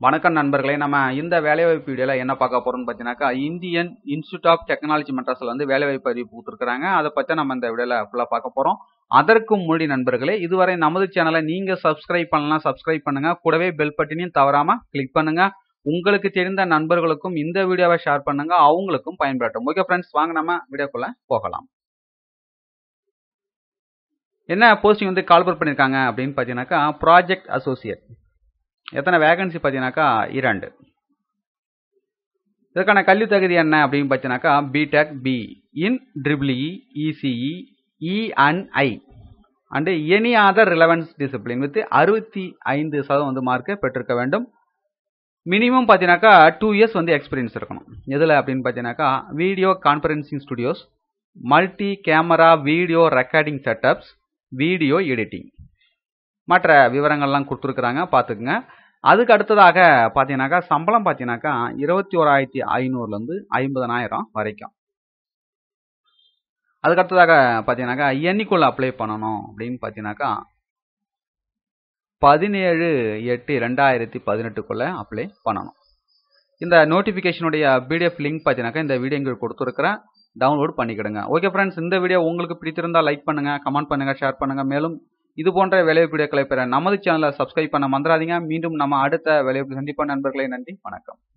வணக்கம் நண்பர்களே நம்ம இந்த வேலைவாய்ப்பு வீடியோவில் என்ன பார்க்க போறோம்னு பார்த்தீங்கன்னாக்கா இந்தியன் இன்ஸ்டியூட் ஆஃப் டெக்னாலஜி மெட்ராஸில் வந்து வேலைவாய்ப்பு அறிவிப்பு கொடுத்துருக்காங்க அதை பற்றி நம்ம இந்த வீடியோவில் ஃபுல்லாக பார்க்க போகிறோம் அதற்கு முன்னாடி நண்பர்களே இதுவரை நமது சேனலை நீங்கள் சப்ஸ்கிரைப் பண்ணலாம் சப்ஸ்கிரைப் பண்ணுங்க கூடவே பெல் பட்டினையும் தவறாமல் கிளிக் பண்ணுங்க உங்களுக்கு தெரிந்த நண்பர்களுக்கும் இந்த வீடியோவை ஷேர் பண்ணுங்க அவங்களுக்கும் பயன்படட்டும் ஓகே ஃப்ரெண்ட்ஸ் வாங்க நம்ம வீடியோக்குள்ள போகலாம் என்ன போஸ்டிங் வந்து கால்பர் பண்ணியிருக்காங்க அப்படின்னு பார்த்தீங்கன்னாக்கா ப்ராஜெக்ட் அசோசியேட் எத்தனை வேகன்சி பார்த்தீங்கன்னாக்கா இரண்டு இதற்கான கல்வி தகுதி என்ன அப்படின்னு பார்த்தீங்கன்னாக்கா B Tech B in triple E ECE E and I and any other relevance discipline with அறுபத்தி ஐந்து சதவீதம் வந்து மார்க்கை பெற்றிருக்க வேண்டும் மினிமம் பார்த்தீங்கன்னாக்கா டூ இயர்ஸ் வந்து எக்ஸ்பீரியன்ஸ் இருக்கணும் எதில் அப்படின்னு பார்த்தீங்கன்னாக்கா video conferencing studios multi camera video recording setups video editing மற்ற விவரங்கள்லாம் கொடுத்துருக்குறாங்க பார்த்துக்குங்க அதுக்கு அடுத்ததாக பார்த்தீங்கன்னாக்கா சம்பளம் பார்த்தீங்கன்னாக்கா இருபத்தி ஓராயிரத்தி ஐநூறுலேருந்து ஐம்பதனாயிரம் வரைக்கும் அதுக்கு அடுத்ததாக பார்த்தீங்கன்னாக்கா என்னைக்குள்ள அப்ளை பண்ணணும் அப்படின்னு பார்த்தீங்கன்னாக்கா பதினேழு எட்டு ரெண்டாயிரத்தி பதினெட்டுக்குள்ளே அப்ளை பண்ணணும் இந்த நோட்டிஃபிகேஷனுடைய பிடிஎஃப் லிங்க் பார்த்தீங்கன்னாக்கா இந்த வீடியோ இங்கே கொடுத்துருக்குறேன் டவுன்லோட் பண்ணிக்கிடுங்க ஓகே ஃப்ரெண்ட்ஸ் இந்த வீடியோ உங்களுக்கு பிடித்திருந்தால் லைக் பண்ணுங்கள் கமெண்ட் பண்ணுங்கள் ஷேர் பண்ணுங்கள் மேலும் இது போன்ற வேலைவாய்ப்பு வீடியோக்களை பெற நமது சேனலை சப்ஸ்கிரைப் பண்ண மறந்துடாதீங்க மீண்டும் நம்ம அடுத்த வேலைவாய்ப்பு சந்திப்போம் நண்பர்களே நன்றி வணக்கம்